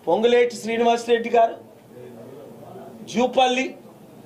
పొంగులేటి శ్రీనివాసరెడ్డి గారు జూపల్లి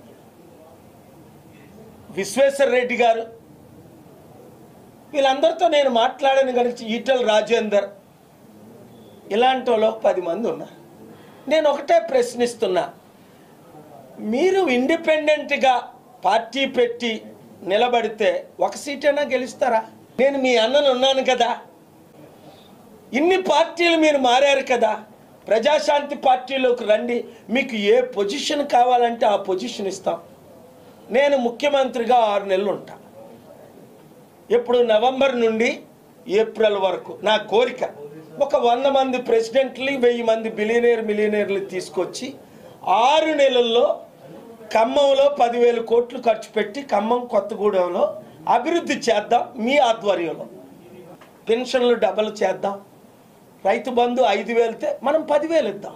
విశ్వేశ్వర రెడ్డి గారు వీళ్ళందరితో నేను మాట్లాడాను కనుక ఈటల రాజేందర్ ఇలాంటి వాళ్ళు ఒక పది మంది ఉన్నారు నేను ఒకటే ప్రశ్నిస్తున్నా మీరు ఇండిపెండెంట్గా పార్టీ పెట్టి నిలబడితే ఒక సీటైనా గెలుస్తారా నేను మీ అన్నను ఉన్నాను కదా ఇన్ని పార్టీలు మీరు మారారు కదా ప్రజాశాంతి పార్టీలోకి రండి మీకు ఏ పొజిషన్ కావాలంటే ఆ పొజిషన్ ఇస్తాం నేను ముఖ్యమంత్రిగా ఆరు నెలలు ఉంటా ఇప్పుడు నవంబర్ నుండి ఏప్రిల్ వరకు నా కోరిక ఒక వంద మంది ప్రెసిడెంట్లు వెయ్యి మంది బిలియనేర్ మిలియనేర్లు తీసుకొచ్చి ఆరు నెలల్లో ఖమ్మంలో పదివేల కోట్లు ఖర్చు పెట్టి ఖమ్మం కొత్తగూడెంలో అభివృద్ధి చేద్దాం మీ ఆధ్వర్యంలో పెన్షన్లు డబల్ చేద్దాం రైతు బంధు ఐదు వేలితే మనం పదివేలు ఇద్దాం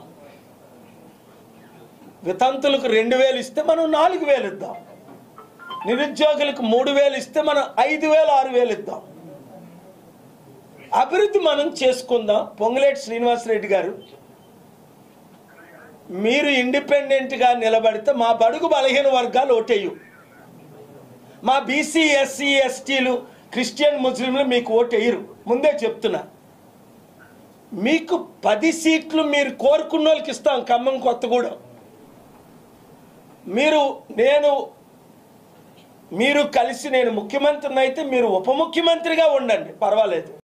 వితంతులకు రెండు వేలు ఇస్తే మనం నాలుగు వేలు ఇద్దాం నిరుద్యోగులకు మూడు వేలు ఇస్తే మనం ఐదు వేలు ఆరు వేలు ఇద్దాం అభివృద్ధి మనం చేసుకుందాం పొంగులేటి శ్రీనివాసరెడ్డి గారు మీరు ఇండిపెండెంట్గా నిలబడితే మా బడుగు బలహీన వర్గాలు ఓటేయు మా బీసీ ఎస్సీ ఎస్టీలు క్రిస్టియన్ ముస్లింలు మీకు ఓటు వేయరు ముందే చెప్తున్నా మీకు పది సీట్లు మీరు కోరుకున్న వాళ్ళకి ఇస్తాం ఖమ్మం కొత్తగూడెం మీరు నేను మీరు కలిసి నేను ముఖ్యమంత్రిని అయితే మీరు ఉప ముఖ్యమంత్రిగా ఉండండి పర్వాలేదు